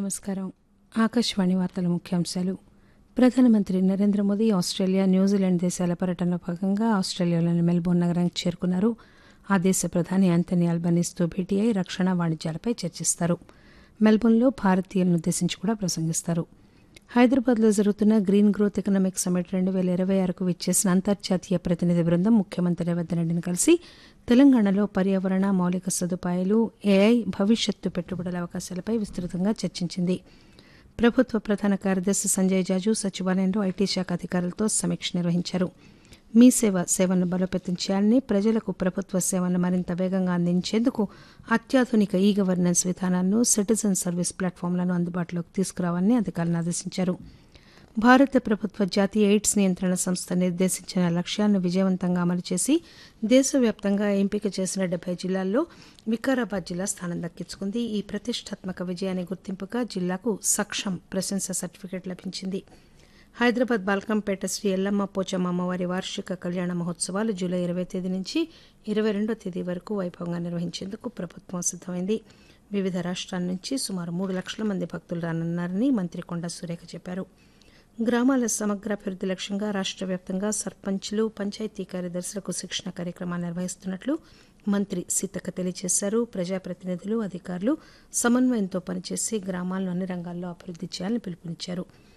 నమస్కారం ఆకాశవాణి వార్తల ముఖ్యాంశాలు ప్రధానమంత్రి నరేంద్ర మోదీ ఆస్ట్రేలియా న్యూజిలాండ్ దేశాల పర్యటనలో భాగంగా ఆస్ట్రేలియాలోని మెల్బోర్న్ నగరానికి చేరుకున్నారు ఆ దేశ ప్రధాని ఆంథనీ అల్బనీస్తో భేటీ అయి రక్షణ వాణిజ్యాలపై చర్చిస్తారు మెల్బోర్న్లో భారతీయులను ఉద్దేశించి కూడా ప్రసంగిస్తారు హైదరాబాద్లో జరుగుతున్న గ్రీన్ గ్రోత్ ఎకనామిక్ సమ్మిట్ రెండు వేల ఇరవై ఆరుకు విచ్చేసిన అంతర్జాతీయ ప్రతినిధి బృందం ముఖ్యమంత్రి రేవంత్ రెడ్డిని కలిసి తెలంగాణలో పర్యావరణ మౌలిక సదుపాయాలు ఏఐ భవిష్యత్తు పెట్టుబడుల అవకాశాలపై విస్తృతంగా చర్చించింది ప్రభుత్వ ప్రధాన కార్యదర్శి సంజయ్ జాజు సచివాలయంలో ఐటీ శాఖ అధికారులతో సమీక్ష నిర్వహించారు మీ సేవ సేవలను బలోపేతం చేయాలని ప్రజలకు ప్రభుత్వ సేవలను మరింత వేగంగా అందించేందుకు అత్యాధునిక ఈ గవర్నెన్స్ విధానాలను సిటిజన్ సర్వీస్ ప్లాట్ఫామ్లను అందుబాటులోకి తీసుకురావాలని అధికారులను ఆదేశించారు భారత ప్రభుత్వ జాతీయ ఎయిడ్స్ నియంత్రణ సంస్థ నిర్దేశించిన లక్ష్యాలను విజయవంతంగా అమలు చేసి దేశవ్యాప్తంగా ఎంపిక చేసిన డెబ్బై జిల్లాల్లో వికారాబాద్ జిల్లా స్థానం దక్కించుకుంది ఈ ప్రతిష్టాత్మక విజయాన్ని గుర్తింపుగా జిల్లాకు సక్షం ప్రశంస సర్టిఫికెట్ లభించింది హైదరాబాద్ బాల్కంపేట శ్రీ ఎల్లమ్మ పోచమ్మ అమ్మవారి వార్షిక కళ్యాణ మహోత్సవాలు జూలై ఇరవై తేదీ నుంచి ఇరవై రెండో తేదీ వరకు వైభవంగా నిర్వహించేందుకు ప్రభుత్వం సిద్దమైంది వివిధ రాష్ట్రాల నుంచి సుమారు మూడు లక్షల మంది భక్తులు రానున్నారని మంత్రి కొండా సురేఖ చెప్పారు గ్రామాల సమగ్రాభివృద్ది లక్ష్యంగా రాష్ట్ర వ్యాప్తంగా సర్పంచ్లు పంచాయతీ కార్యదర్శులకు శిక్షణ కార్యక్రమాలు నిర్వహిస్తున్నట్లు మంత్రి సీతక్క తెలియజేశారు ప్రజాప్రతినిధులు అధికారులు సమన్వయంతో పనిచేసి గ్రామాలను అన్ని రంగాల్లో అభివృద్ది చేయాలని పిలుపునిచ్చారు